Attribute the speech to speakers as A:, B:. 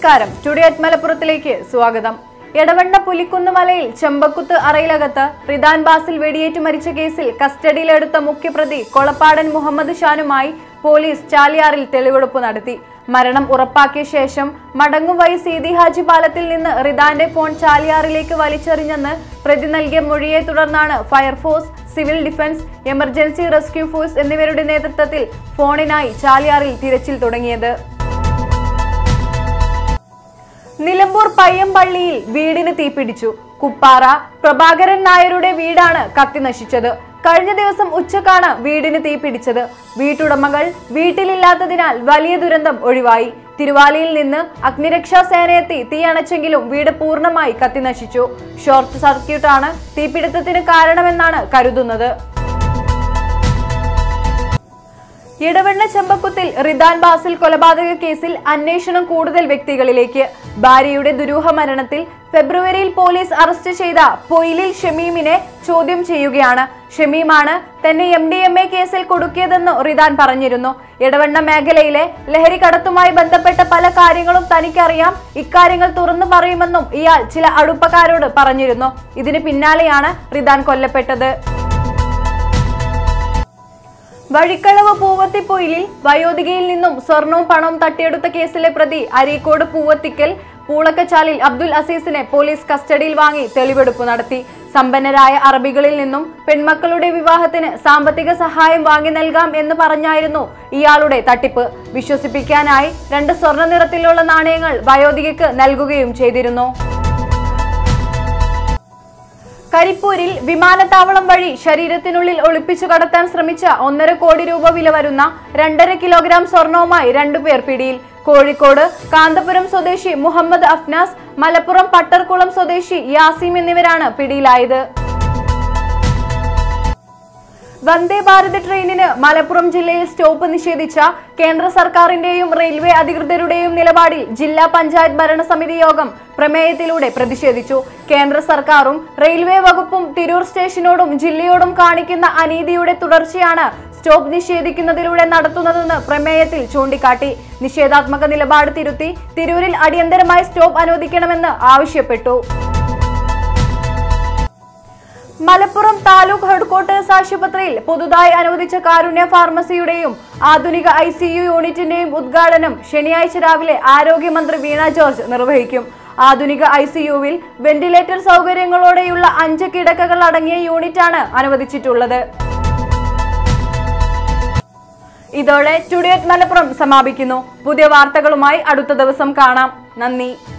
A: നമസ്കാരം today at മലപ്പുറത്തിലേക്ക് സ്വാഗതം എടവണ്ണ പുലിക്കുന്ന് മലയിൽ ചെമ്പക്കുത്ത് അറയിലകത്ത് റിദാൻ ബാസിൽ വെടിയേറ്റ് മരിച്ച കേസിൽ കസ്റ്റഡിയിലെടുത്ത മുഖ്യപ്രതി കൊളപ്പാടൻ മുഹമ്മദ് ഷാനുമായി പോലീസ് ചാലിയാറിൽ തെളിവെടുപ്പ് നടത്തി മരണം ഉറപ്പാക്കിയ ശേഷം മടങ്ങും വഴി സീതി ഹാജി പാലത്തിൽ നിന്ന് റിദാന്റെ ഫോൺ ചാലിയാറിലേക്ക് വലിച്ചെറിഞ്ഞെന്ന് പ്രതി നൽകിയ മൊഴിയെ തുടർന്നാണ് fire force civil defence emergency rescue force എന്നിവരുടെ നേതൃത്വത്തിൽ ഫോണിനായി ചാലിയാറിൽ തിരച്ചിൽ തുടങ്ങിയത് നിലമ്പൂർ പയ്യമ്പള്ളിയിൽ വീടിന് തീപിടിച്ചു കുപ്പാറ പ്രഭാകരൻ നായരുടെ വീടാണ് കത്തി നശിച്ചത് കഴിഞ്ഞ ദിവസം ഉച്ചക്കാണ് വീടിന് തീപിടിച്ചത് വീട്ടുടമകൾ വീട്ടിലില്ലാത്തതിനാൽ വലിയ ദുരന്തം ഒഴിവായി തിരുവാലിയിൽ നിന്ന് അഗ്നിരക്ഷാ സേനയെത്തി തീ അണച്ചെങ്കിലും വീട് പൂർണ്ണമായി കത്തി നശിച്ചു ഷോർട്ട് സർക്യൂട്ടാണ് തീപിടുത്തത്തിന് കാരണമെന്നാണ് കരുതുന്നത് ഇടവണ്ണ ചെമ്പക്കുത്തിൽ റിദാൻ ബാസിൽ കൊലപാതക കേസിൽ അന്വേഷണം കൂടുതൽ വ്യക്തികളിലേക്ക് ഭാര്യയുടെ ദുരൂഹ മരണത്തിൽ ഫെബ്രുവരിയിൽ പോലീസ് അറസ്റ്റ് ചെയ്ത പൊയിലിൽ ഷമീമിനെ ചോദ്യം ചെയ്യുകയാണ് ഷമീമാണ് തന്നെ എം ഡി എം എ കേസിൽ കൊടുക്കിയതെന്ന് റിദാൻ പറഞ്ഞിരുന്നു ഇടവണ്ണ മേഖലയിലെ ലഹരി കടത്തുമായി ബന്ധപ്പെട്ട പല കാര്യങ്ങളും തനിക്കറിയാം ഇക്കാര്യങ്ങൾ തുറന്നു പറയുമെന്നും ഇയാൾ ചില അടുപ്പക്കാരോട് പറഞ്ഞിരുന്നു ഇതിന് പിന്നാലെയാണ് റിദാൻ കൊല്ലപ്പെട്ടത് വഴിക്കളവ് പൂവത്തിപ്പൊയിലിൽ വയോധികയിൽ നിന്നും സ്വർണവും പണവും തട്ടിയെടുത്ത കേസിലെ പ്രതി അരീക്കോട് പൂവത്തിക്കൽ പൂളക്കച്ചാലിൽ അബ്ദുൽ അസീസിനെ പോലീസ് കസ്റ്റഡിയിൽ വാങ്ങി തെളിവെടുപ്പ് നടത്തി സമ്പന്നരായ അറബികളിൽ നിന്നും പെൺമക്കളുടെ വിവാഹത്തിന് സാമ്പത്തിക സഹായം വാങ്ങി നൽകാം എന്ന് പറഞ്ഞായിരുന്നു ഇയാളുടെ തട്ടിപ്പ് വിശ്വസിപ്പിക്കാനായി രണ്ട് സ്വർണ്ണ നിറത്തിലുള്ള നാണയങ്ങൾ വയോധികയ്ക്ക് നൽകുകയും ചെയ്തിരുന്നു കരിപ്പൂരിൽ വിമാനത്താവളം വഴി ശരീരത്തിനുള്ളിൽ ഒളിപ്പിച്ചു കടത്താൻ ശ്രമിച്ച ഒന്നര കോടി രൂപ വില വരുന്ന രണ്ടര കിലോഗ്രാം സ്വർണവുമായി രണ്ടുപേർ പിടിയിൽ കോഴിക്കോട് കാന്തപുരം സ്വദേശി മുഹമ്മദ് അഫ്നാസ് മലപ്പുറം പട്ടർകുളം സ്വദേശി യാസിം എന്നിവരാണ് പിടിയിലായത് വന്ദേ ഭാരത് ട്രെയിനിന് മലപ്പുറം ജില്ലയിൽ സ്റ്റോപ്പ് നിഷേധിച്ച കേന്ദ്ര സർക്കാരിന്റെയും റെയിൽവേ അധികൃതരുടെയും നിലപാടിൽ ജില്ലാ പഞ്ചായത്ത് ഭരണസമിതി യോഗം പ്രമേയത്തിലൂടെ പ്രതിഷേധിച്ചു കേന്ദ്ര സർക്കാരും റെയിൽവേ വകുപ്പും തിരൂർ സ്റ്റേഷനോടും ജില്ലയോടും കാണിക്കുന്ന അനീതിയുടെ തുടർച്ചയാണ് സ്റ്റോപ്പ് നിഷേധിക്കുന്നതിലൂടെ നടത്തുന്നതെന്ന് പ്രമേയത്തിൽ ചൂണ്ടിക്കാട്ടി നിഷേധാത്മക നിലപാട് തിരുത്തി തിരൂരിൽ അടിയന്തരമായി സ്റ്റോപ്പ് അനുവദിക്കണമെന്ന് ആവശ്യപ്പെട്ടു മലപ്പുറം താലൂക്ക് ഹെഡ്ക്വാർട്ടേഴ്സ് ആശുപത്രിയിൽ പുതുതായി അനുവദിച്ച കാരുണ്യ ഫാർമസിയുടെയും ആധുനിക ഐ സി യു യൂണിറ്റിന്റെയും ഉദ്ഘാടനം ശനിയാഴ്ച രാവിലെ ആരോഗ്യമന്ത്രി വീണ ജോർജ് നിർവഹിക്കും ആധുനിക ഐ സി യുവിൽ വെന്റിലേറ്റർ സൗകര്യങ്ങളോടെയുള്ള അഞ്ച് കിടക്കകൾ അടങ്ങിയ യൂണിറ്റാണ് അനുവദിച്ചിട്ടുള്ളത് ഇതോടെ ടുഡേ അറ്റ് മലപ്പുറം സമാപിക്കുന്നു പുതിയ വാർത്തകളുമായി അടുത്ത ദിവസം കാണാം നന്ദി